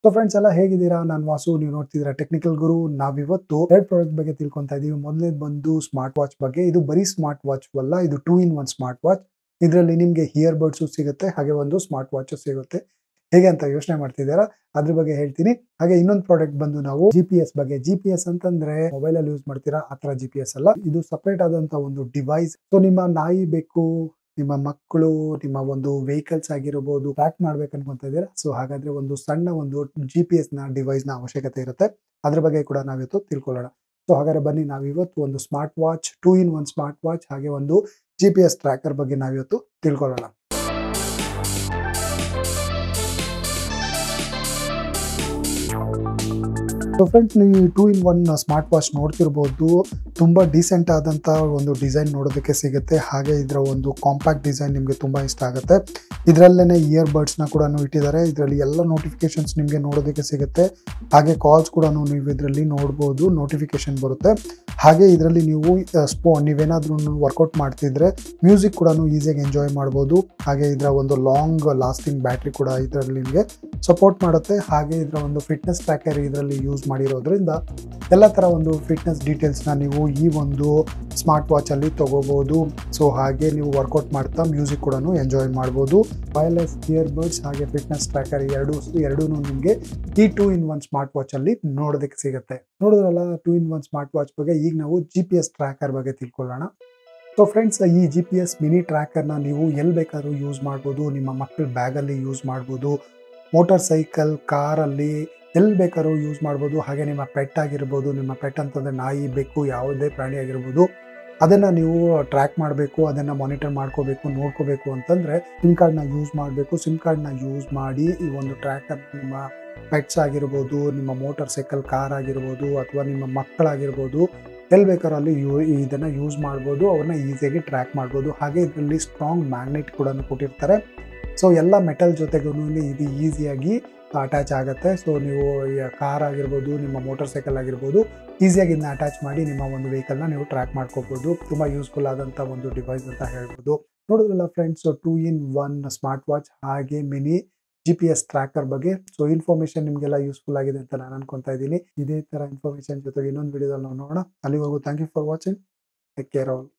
so friends ಎಲ್ಲ ಹೇಗಿದ್ದೀರಾ ನಾನು ವಾಸು ನೀವು ನೋಡ್ತಿದ್ದೀರಾ ಟೆಕ್ನಿಕಲ್ ಗುರು ನಾವಿವತ್ತು ಎರಡು ಪ್ರಾಡಕ್ಟ್ ಬಗ್ಗೆ ತಿಳ್ಕೊಂತಾ ಇದೀವಿ ಮೊದಲನೇದು ಬಂದು ಸ್ಮಾರ್ಟ್ ವಾಚ್ ಬಗ್ಗೆ ಇದು ಬರೀ ಸ್ಮಾರ್ಟ್ ವಾಚ್ ಅಲ್ಲ ಇದು two in one smart watch ಇದರಲ್ಲಿ ನಿಮಗೆ ಹಿಯರ್ ಬಡ್ಸು ಸಿಗುತ್ತೆ ಹಾಗೆ ಒಂದು ಸ್ಮಾರ್ಟ್ ವಾಚ್ ಸಿಗುತ್ತೆ ಹೇಗೆ ಅಂತ ಯೋಚನೆ ಮಾಡ್ತಿದ್ದೀರಾ ಅದ್ರ ಬಗ್ಗೆ ಹೇಳ್ತೀನಿ ಹಾಗೆ ಇನ್ನೊಂದು ಪ್ರಾಡಕ್ಟ್ ಬಂದು ನಾವು ಜಿ ಪಿ ಎಸ್ ಬಗ್ಗೆ ಜಿ ಪಿ ಎಸ್ ಅಂತಂದ್ರೆ ಮೊಬೈಲ್ ಅಲ್ಲಿ ಯೂಸ್ ಮಾಡ್ತೀರಾ ಆ ತರ ಜಿ ಪಿ ಎಸ್ ಅಲ್ಲ ಇದು ಸಪರೇಟ್ ಆದಂತ ಒಂದು ಡಿವೈಸ್ ಸೊ ನಿಮ್ಮ ನಾಯಿ ಬೇಕು ನಿಮ್ಮ ಮಕ್ಕಳು ನಿಮ್ಮ ಒಂದು ವೆಹಿಕಲ್ಸ್ ಆಗಿರಬಹುದು ಟ್ರ್ಯಾಕ್ ಮಾಡ್ಬೇಕು ಅನ್ಕೊಂತ ಇದ್ದೀರಾ ಸೊ ಹಾಗಾದ್ರೆ ಒಂದು ಸಣ್ಣ ಒಂದು ಜಿ ಪಿ ಎಸ್ ನ ಡಿವೈಸ್ ನ ಅವಶ್ಯಕತೆ ಇರುತ್ತೆ ಅದ್ರ ಬಗ್ಗೆ ಕೂಡ ನಾವಿವತ್ತು ತಿಳ್ಕೊಳ್ಳೋಣ ಸೊ ಹಾಗಾದ್ರೆ ಬನ್ನಿ ನಾವಿವತ್ತು ಒಂದು smart watch two in one smart watch ಹಾಗೆ ಒಂದು ಜಿ ಪಿ ಎಸ್ ಟ್ರ್ಯಾಕರ್ ಬಗ್ಗೆ ನಾವಿವತ್ತು ತಿಳ್ಕೊಳ್ಳೋಣ ಸೊ ಫ್ರೆಂಡ್ಸ್ ನೀವು two in one smart watch ನೋಡ್ತಿರ್ಬೋದು ತುಂಬ ಡೀಸೆಂಟ್ ಆದಂಥ ಒಂದು ಡಿಸೈನ್ ನೋಡೋದಕ್ಕೆ ಸಿಗುತ್ತೆ ಹಾಗೆ ಇದರ ಒಂದು ಕಾಂಪ್ಯಾಕ್ಟ್ ಡಿಸೈನ್ ನಿಮಗೆ ತುಂಬ ಇಷ್ಟ ಆಗುತ್ತೆ ಇದರಲ್ಲೇ ಇಯರ್ ಬಡ್ಸ್ನ ಕೂಡ ಇಟ್ಟಿದ್ದಾರೆ ಇದರಲ್ಲಿ ಎಲ್ಲ ನೋಟಿಫಿಕೇಶನ್ಸ್ ನಿಮಗೆ ನೋಡೋದಕ್ಕೆ ಸಿಗುತ್ತೆ ಹಾಗೆ ಕಾಲ್ಸ್ ಕೂಡ ನೀವು ಇದರಲ್ಲಿ ನೋಡ್ಬೋದು ನೋಟಿಫಿಕೇಶನ್ ಬರುತ್ತೆ ಹಾಗೆ ಇದರಲ್ಲಿ ನೀವು ಸ್ಪೋ ನೀವೇನಾದ್ರೂ ವರ್ಕೌಟ್ ಮಾಡ್ತಿದ್ರೆ ಮ್ಯೂಸಿಕ್ ಕೂಡ ಈಸಿಯಾಗಿ ಎಂಜಾಯ್ ಮಾಡ್ಬೋದು ಹಾಗೆ ಇದರ ಒಂದು ಲಾಂಗ್ ಲಾಸ್ಟಿಂಗ್ ಬ್ಯಾಟ್ರಿ ಕೂಡ ಇದರಲ್ಲಿ ನಿಮಗೆ ಸಪೋರ್ಟ್ ಮಾಡುತ್ತೆ ಹಾಗೆ ಇದರ ಒಂದು ಫಿಟ್ನೆಸ್ ಟ್ರ್ಯಾಕರ್ ಇದರಲ್ಲಿ ಯೂಸ್ ಮಾಡಿರೋದ್ರಿಂದ ಎಲ್ಲ ಥರ ಒಂದು ಫಿಟ್ನೆಸ್ ಡೀಟೇಲ್ಸ್ನ ನೀವು ಈ ಒಂದು ಸ್ಮಾರ್ಟ್ ವಾಚಲ್ಲಿ ತಗೋಬೋದು ಸೊ ಹಾಗೆ ನೀವು ವರ್ಕೌಟ್ ಮಾಡ್ತಾ ಮ್ಯೂಸಿಕ್ ಕೂಡ ಎಂಜಾಯ್ ಮಾಡ್ಬೋದು ವೈರ್ಲೆಸ್ ಇಯರ್ ಬಡ್ಸ್ ಹಾಗೆ ಫಿಟ್ನೆಸ್ ಟ್ರ್ಯಾಕರ್ ಎರಡು ಎರಡೂ ನಿಮಗೆ ಈ ಟೂ ಇನ್ ಒನ್ ಸ್ಮಾರ್ಟ್ ವಾಚಲ್ಲಿ ನೋಡೋದಕ್ಕೆ ಸಿಗುತ್ತೆ ನೋಡಿದ್ರಲ್ಲ two in one smart watch ಬಗ್ಗೆ ಈಗ ನಾವು ಜಿ ಪಿ ಎಸ್ ಟ್ರ್ಯಾಕರ್ ಬಗ್ಗೆ ತಿಳ್ಕೊಳ್ಳೋಣ ಸೊ ಫ್ರೆಂಡ್ಸ್ ಈ ಜಿ ಪಿ ಎಸ್ ಮಿನಿ ಟ್ರ್ಯಾಕರ್ನ ನೀವು ಎಲ್ಲಿ ಬೇಕಾದ್ರೂ ಯೂಸ್ ಮಾಡ್ಬೋದು ನಿಮ್ಮ ಮಕ್ಕಳ ಬ್ಯಾಗಲ್ಲಿ ಯೂಸ್ ಮಾಡ್ಬೋದು ಮೋಟಾರ್ ಸೈಕಲ್ ಕಾರಲ್ಲಿ ಎಲ್ಲಿ ಬೇಕಾದ್ರೂ ಯೂಸ್ ಮಾಡ್ಬೋದು ಹಾಗೆ ನಿಮ್ಮ ಪೆಟ್ ಆಗಿರ್ಬೋದು ನಿಮ್ಮ ಪೆಟ್ ಅಂತಂದರೆ ನಾಯಿ ಬೆಕ್ಕು ಯಾವುದೇ ಪ್ರಾಣಿ ಆಗಿರ್ಬೋದು ಅದನ್ನು ನೀವು ಟ್ರ್ಯಾಕ್ ಮಾಡಬೇಕು ಅದನ್ನು ಮಾನಿಟರ್ ಮಾಡ್ಕೋಬೇಕು ನೋಡ್ಕೋಬೇಕು ಅಂತಂದರೆ ಸಿಮ್ ಕಾರ್ಡ್ನ ಯೂಸ್ ಮಾಡಬೇಕು ಸಿಮ್ ಕಾರ್ಡ್ನ ಯೂಸ್ ಮಾಡಿ ಈ ಒಂದು ಟ್ರ್ಯಾಕರ್ ನಿಮ್ಮ ಪೆಟ್ಸ್ ಆಗಿರ್ಬೋದು ನಿಮ್ಮ ಮೋಟಾರ್ ಸೈಕಲ್ ಕಾರ್ ಆಗಿರ್ಬೋದು ಅಥವಾ ನಿಮ್ಮ ಮಕ್ಕಳಾಗಿರ್ಬೋದು ಎಲ್ಲಿ ಬೇಕಾದ್ರೂ ಅಲ್ಲಿ ಯೂ ಇದನ್ನು ಯೂಸ್ ಮಾಡ್ಬೋದು ಅವ್ರನ್ನ ಈಸಿಯಾಗಿ ಟ್ರ್ಯಾಕ್ ಮಾಡ್ಬೋದು ಹಾಗೆ ಇದರಲ್ಲಿ ಸ್ಟ್ರಾಂಗ್ ಮ್ಯಾಗ್ನೆಟ್ ಕೂಡ ಕೊಟ್ಟಿರ್ತಾರೆ ಸೊ ಎಲ್ಲ ಮೆಟಲ್ ಜೊತೆಗೂ ಇದು ಈಸಿಯಾಗಿ ಅಟ್ಯಾಚ್ ಆಗುತ್ತೆ ಸೊ ನೀವು ಕಾರ್ ಆಗಿರ್ಬೋದು ನಿಮ್ಮ ಮೋಟಾರ್ ಸೈಕಲ್ ಆಗಿರ್ಬೋದು ಈಸಿಯಾಗಿ ಇದನ್ನ ಅಟ್ಯಾಚ್ ಮಾಡಿ ನಿಮ್ಮ ಒಂದು ವೆಹಿಕಲ್ನ ನೀವು ಟ್ರ್ಯಾಕ್ ಮಾಡ್ಕೋಬೋದು ತುಂಬ ಯೂಸ್ಫುಲ್ ಆದಂಥ ಒಂದು ಡಿವೈಸ್ ಅಂತ ಹೇಳ್ಬೋದು ನೋಡಿದ್ರಲ್ಲ friends two in one smart watch ಹಾಗೆ mini G P S tracker ಬಗ್ಗೆ ಸೊ ಇನ್ಫಾರ್ಮೇಷನ್ ನಿಮಗೆಲ್ಲ ಯೂಸ್ಫುಲ್ ಆಗಿದೆ ಅಂತ ನಾನು ಅನ್ಕೊಂತಾ ಇದ್ದೀನಿ ಇದೇ ಥರ ಇನ್ಫಾರ್ಮೇಷನ್ ಜೊತೆಗೆ ಇನ್ನೊಂದು ವಿಡಿಯೋದಲ್ಲಿ ನಾವು ನೋಡೋಣ ಅಲ್ಲಿವರೆಗೂ thank you for watching take care all